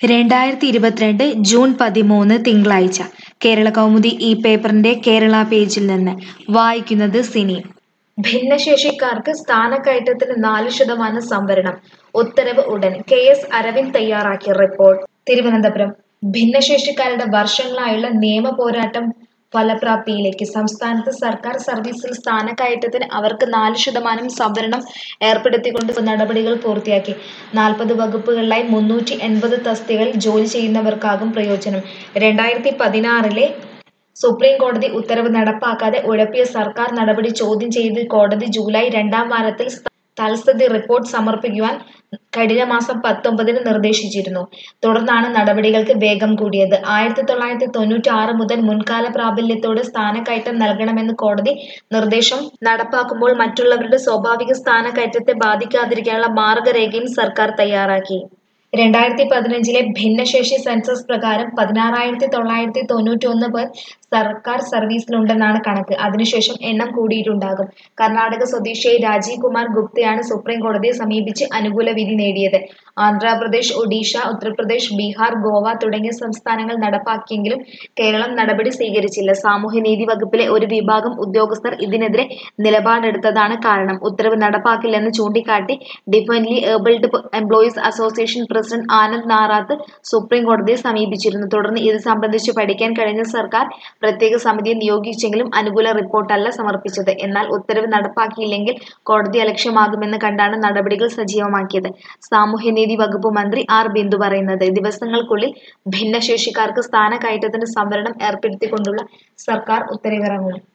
രണ്ടായിരത്തി ഇരുപത്തിരണ്ട് ജൂൺ പതിമൂന്ന് തിങ്കളാഴ്ച കേരള കൗമുദി ഈ പേപ്പറിന്റെ കേരള പേജിൽ നിന്ന് വായിക്കുന്നത് സിനി ഭിന്നശേഷിക്കാർക്ക് സ്ഥാനക്കയറ്റത്തിന് നാല് ശതമാനം സംവരണം ഉത്തരവ് ഉടൻ കെ എസ് അരവിന്ദ് തയ്യാറാക്കിയ റിപ്പോർട്ട് തിരുവനന്തപുരം ഭിന്നശേഷിക്കാരുടെ വർഷങ്ങളായുള്ള നിയമ പോരാട്ടം ഫലപ്രാപ്തിയിലേക്ക് സംസ്ഥാനത്ത് സർക്കാർ സർവീസിൽ സ്ഥാനക്കയറ്റത്തിന് അവർക്ക് നാല് ശതമാനം സംവരണം ഏർപ്പെടുത്തിക്കൊണ്ട് നടപടികൾ പൂർത്തിയാക്കി നാൽപ്പത് വകുപ്പുകളിലായി മുന്നൂറ്റി എൺപത് തസ്തികകളിൽ ജോലി ചെയ്യുന്നവർക്കാകും പ്രയോജനം രണ്ടായിരത്തി പതിനാറിലെ സുപ്രീം കോടതി ഉത്തരവ് നടപ്പാക്കാതെ ഉഴപ്പിയ സർക്കാർ നടപടി ചോദ്യം ചെയ്ത് കോടതി ജൂലൈ രണ്ടാം വാരത്തിൽ തൽസ്ഥിതി റിപ്പോർട്ട് സമർപ്പിക്കുവാൻ കഴിഞ്ഞ മാസം പത്തൊമ്പതിന് നിർദ്ദേശിച്ചിരുന്നു തുടർന്നാണ് നടപടികൾക്ക് വേഗം കൂടിയത് ആയിരത്തി തൊള്ളായിരത്തി തൊണ്ണൂറ്റി ആറ് മുതൽ മുൻകാല പ്രാബല്യത്തോടെ സ്ഥാനക്കയറ്റം നൽകണമെന്ന് കോടതി നിർദ്ദേശം നടപ്പാക്കുമ്പോൾ മറ്റുള്ളവരുടെ സ്വാഭാവിക സ്ഥാനക്കയറ്റത്തെ ബാധിക്കാതിരിക്കാനുള്ള മാർഗരേഖയും സർക്കാർ തയ്യാറാക്കി രണ്ടായിരത്തി പതിനഞ്ചിലെ ഭിന്നശേഷി സെൻസസ് പ്രകാരം പതിനാറായിരത്തി തൊള്ളായിരത്തി തൊണ്ണൂറ്റി ഒന്ന് പേർ സർക്കാർ സർവീസിലുണ്ടെന്നാണ് കണക്ക് അതിനുശേഷം എണ്ണം കൂടിയിട്ടുണ്ടാകും കർണാടക സ്വദേശിയായി രാജീവ് കുമാർ ഗുപ്തയാണ് സുപ്രീം കോടതിയെ സമീപിച്ച് അനുകൂല വിധി നേടിയത് ആന്ധ്രാപ്രദേശ് ഒഡീഷ ഉത്തർപ്രദേശ് ബീഹാർ ഗോവ തുടങ്ങിയ സംസ്ഥാനങ്ങൾ നടപ്പാക്കിയെങ്കിലും കേരളം നടപടി സ്വീകരിച്ചില്ല സാമൂഹ്യനീതി വകുപ്പിലെ ഒരു വിഭാഗം ഉദ്യോഗസ്ഥർ ഇതിനെതിരെ നിലപാടെടുത്തതാണ് കാരണം ഉത്തരവ് നടപ്പാക്കില്ലെന്ന് ചൂണ്ടിക്കാട്ടി differently abled employees association president Anand Narath supreme കോടതിയെ സമീപിച്ചിരുന്നു തുടർന്ന് ഇത് സംബന്ധിച്ച് പഠിക്കാൻ കഴിഞ്ഞ സർക്കാർ പ്രത്യേക സമിതിയെ നിയോഗിച്ചെങ്കിലും അനുകൂല റിപ്പോർട്ടല്ല സമർപ്പിച്ചത് എന്നാൽ ഉത്തരവ് നടപ്പാക്കിയില്ലെങ്കിൽ കോടതി അലക്ഷ്യമാകുമെന്ന് കണ്ടാണ് നടപടികൾ സജീവമാക്കിയത് സാമൂഹ്യനീതി വകുപ്പ് മന്ത്രി ആർ ബിന്ദു പറയുന്നത് ദിവസങ്ങൾക്കുള്ളിൽ ഭിന്നശേഷിക്കാർക്ക് സ്ഥാനക്കയറ്റത്തിന് സംവരണം ഏർപ്പെടുത്തിക്കൊണ്ടുള്ള സർക്കാർ ഉത്തരവിറങ്ങും